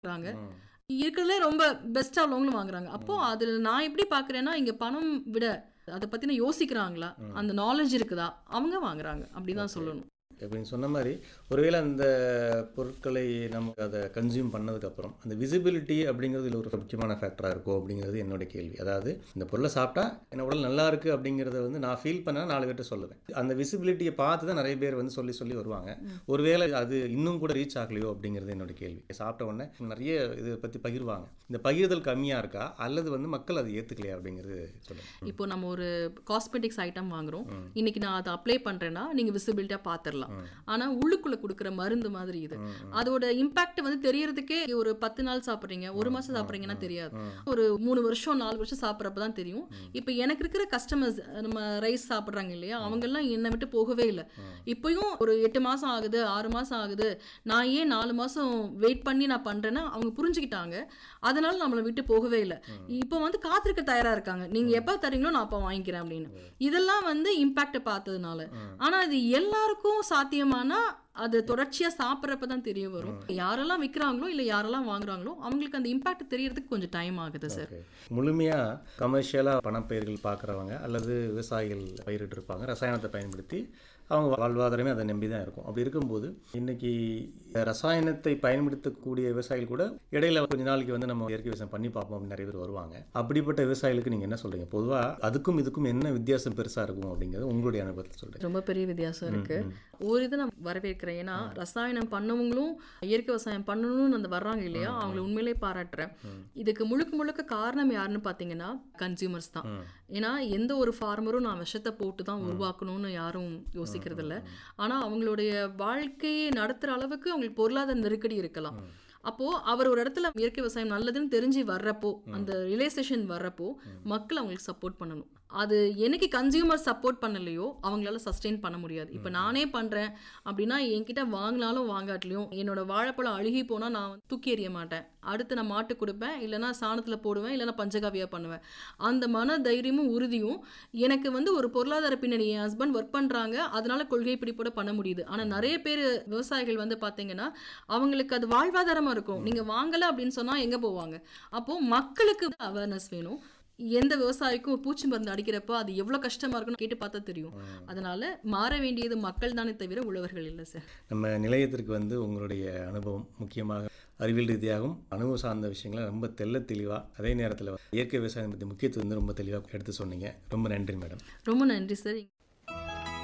வாங்குறாங்க ம். இருக்கிறதுலே ரொம்ப பெஸ்ட்டாக உள்ளவங்களும் வாங்குறாங்க அப்போ அதில் நான் எப்படி பார்க்குறேன்னா இங்கே பணம் விட அதை பற்றின யோசிக்கிறாங்களா ம். அந்த நாலேஜ் இருக்குதா அவங்க வாங்குறாங்க அப்படிதான் சொல்லணும் இப்போ நீங்க சொன்ன மாதிரி ஒருவேளை அந்த பொருட்களை நம்ம அதை கன்சியூம் பண்ணதுக்கப்புறம் அந்த விசிபிலிட்டி அப்படிங்கிறது இதுல ஒரு முக்கியமான ஃபேக்டராக இருக்கும் அப்படிங்கிறது என்னோட கேள்வி அதாவது இந்த பொருளை சாப்பிட்டா என் உடல் நல்லா இருக்கு அப்படிங்கிறத வந்து நான் ஃபீல் பண்ண நாலு பேர்ட்ட சொல்லுவேன் அந்த விசிபிலிட்டியை பார்த்து தான் நிறைய பேர் வந்து சொல்லி சொல்லி வருவாங்க ஒருவேளை அது இன்னும் கூட ரீச் ஆகலையோ அப்படிங்கிறது என்னோட கேள்வி சாப்பிட்ட உடனே நிறைய இதை பற்றி பகிர்வாங்க இந்த பகிர்தல் கம்மியாக இருக்கா அல்லது வந்து மக்கள் அதை ஏற்றுக்கலையா அப்படிங்கிறது சொல்லுங்கள் இப்போ நம்ம ஒரு காஸ்மெட்டிக்ஸ் ஐட்டம் வாங்குறோம் ம். இன்னைக்கு நான் அதை அப்ளை பண்றேன்னா நீங்க விசிபிலிட்டியா பாத்துரலாம் ம். ஆனா உள்ளுக்குள்ள கொடுக்குற மருந்து மாதிரி இது ம், ம். அதோட இம்பாக்ட் வந்து தெரியறதுக்கே ஒரு பத்து நாள் சாப்பிட்றீங்க ஒரு மாசம் சாப்பிட்றீங்கன்னா தெரியாது ம். ஒரு மூணு வருஷம் நாலு வருஷம் சாப்பிட்றப்ப தான் தெரியும் இப்போ எனக்கு இருக்கிற கஸ்டமர்ஸ் நம்ம ரைஸ் சாப்பிட்றாங்க இல்லையா அவங்கெல்லாம் என்னை விட்டு போகவே இல்லை இப்பயும் ஒரு எட்டு மாசம் ஆகுது ஆறு மாசம் ஆகுது நான் ஏன் நாலு மாசம் வெயிட் பண்ணி நான் பண்றேன்னா அவங்க புரிஞ்சுக்கிட்டாங்க அதனால நம்மளை விட்டு போகவே இல்லை இப்போ வந்து காத்திருக்க தயாரா இருக்காங்க நீங்க எப்போ தரீங்களோ நான் அப்போ வாங்கிக்கிறேன் அப்படின்னு இதெல்லாம் வந்து இம்பாக்டை பார்த்ததுனால ஆனா இது எல்லாருக்கும் சாத்தியமானா அது தொடர்ச்சியா சாப்பிட்றப்ப தான் தெரிய வரும் யாரெல்லாம் விற்கிறாங்களோ இல்லை யாரெல்லாம் வாங்குறாங்களோ அவங்களுக்கு அந்த இம்பாக்ட் தெரியறதுக்கு கொஞ்சம் டைம் ஆகுது சார் ஓகே முழுமையாக கமர்ஷியலாக பணப்பயிர்கள் பார்க்குறவங்க அல்லது விவசாயிகள் பயிரிட்டு இருப்பாங்க ரசாயனத்தை பயன்படுத்தி அவங்க வாழ்வாதாரமே அதை நம்பி தான் இருக்கும் அப்படி இருக்கும்போது இன்னைக்கு ரசாயனத்தை பயன்படுத்தக்கூடிய விவசாயிகள் கூட இடையில கொஞ்ச நாளைக்கு வந்து நம்ம இயற்கை விவசாயம் பண்ணி பார்ப்போம் அப்படின்னு நிறைய பேர் வருவாங்க அப்படிப்பட்ட விவசாயிகளுக்கு நீங்கள் என்ன சொல்றீங்க பொதுவாக அதுக்கும் இதுக்கும் என்ன வித்தியாசம் பெருசாக இருக்கும் அப்படிங்கிறது உங்களுடைய அனுபவத்தில் சொல்கிறேன் ரொம்ப பெரிய வித்தியாசம் இருக்கு ஒரு இதை நான் வரவேற்கிறேன் ஏன்னா ரசாயனம் பண்ணவங்களும் இயற்கை விவசாயம் பண்ணணும்னு அந்த வர்றாங்க இல்லையா அவங்களை உண்மையிலே பாராட்டுறேன் இதுக்கு முழுக்க முழுக்க காரணம் யாருன்னு பார்த்தீங்கன்னா கன்சியூமர்ஸ் தான் ஏன்னா எந்த ஒரு ஃபார்மரும் நான் விஷத்தை போட்டு தான் உருவாக்கணும்னு யாரும் யோசிக்கிறது இல்ல ஆனா அவங்களுடைய வாழ்க்கையை நடத்துற அளவுக்கு அவங்களுக்கு பொருளாதார நெருக்கடி இருக்கலாம் அப்போ அவர் ஒரு இடத்துல இயற்கை விவசாயம் நல்லதுன்னு தெரிஞ்சு வர்றப்போ அந்த ரியலைசேஷன் வர்றப்போ மக்கள் அவங்களுக்கு சப்போர்ட் பண்ணணும் அது என்னைக்கு கன்சியூமர் சப்போர்ட் பண்ணலையோ அவங்களால சஸ்டெயின் பண்ண முடியாது இப்போ நானே பண்றேன் அப்படின்னா என்கிட்ட வாங்கினாலும் வாங்காட்டிலையும் என்னோட வாழைப்பழம் அழுகி போனா நான் தூக்கி எறிய மாட்டேன் அடுத்து நான் மாட்டு கொடுப்பேன் இல்லைன்னா சாணத்துல போடுவேன் இல்லைன்னா பஞ்சகாவியா பண்ணுவேன் அந்த மன தைரியமும் உறுதியும் எனக்கு வந்து ஒரு பொருளாதார பின்னணி என் ஹஸ்பண்ட் ஒர்க் பண்றாங்க அதனால கொள்கை பிடிப்போட பண்ண முடியுது ஆனா நிறைய பேர் விவசாயிகள் வந்து பாத்தீங்கன்னா அவங்களுக்கு அது வாழ்வாதாரமா இருக்கும் நீங்க வாங்கல அப்படின்னு சொன்னா எங்க போவாங்க அப்போ மக்களுக்கு அவேர்னஸ் வேணும் எந்த விவசாயிக்கும் ஒரு பூச்சி மருந்து அடிக்கிறப்போ அது எவ்வளவு கஷ்டமா இருக்குன்னு கேட்டு பார்த்தா தெரியும் அதனால மாற வேண்டியது மக்கள் தானே தவிர உழவர்கள் இல்லை சார் நம்ம நிலையத்திற்கு வந்து உங்களுடைய அனுபவம் முக்கியமாக அறிவியல் ரீதியாகவும் அனுபவம் சார்ந்த விஷயங்களை ரொம்ப தெள்ள தெளிவாக அதே நேரத்தில் இயற்கை விவசாயம் பற்றி முக்கியத்துவம் வந்து ரொம்ப தெளிவாக எடுத்து சொன்னீங்க ரொம்ப நன்றி மேடம் ரொம்ப நன்றி சார்